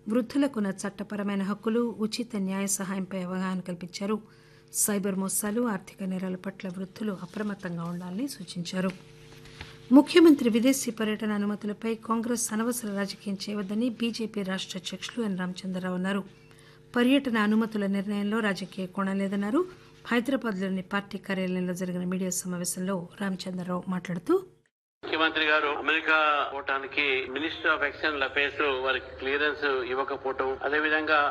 వృద్ధులకున్న చట్టపరమైన హక్కులు ఉచిత న్యాయ సహాయంపై అవగాహన కల్పించారు సైబర్ మోసాలు ఆర్థిక నేరాల పట్ల వృద్ధులు అప్రమత్తంగా ఉండాలని సూచించారు ముఖ్యమంత్రి విదేశీ పర్యటన అనుమతులపై కాంగ్రెస్ అనవసర రాజకీయం చేయవద్దని బీజేపీ రాష్ట అధ్యక్షులు ఎన్ రామచంద్రరావు అన్నారు పర్యటన అనుమతుల నిర్ణయంలో రాజకీయ కోణం లేదన్నారు హైదరాబాద్లోని పార్టీ కార్యాలయంలో జరిగిన మీడియా సమావేశంలో రామచంద్రరావు మాట్లాడుతూ ముఖ్యమంత్రి గారు అమెరికా పోవటానికి మినిస్టర్ ఆఫ్ ఎక్స్టర్నల్ అఫైర్స్ వారికి క్లియరెన్స్ ఇవ్వకపోవటం అదేవిధంగా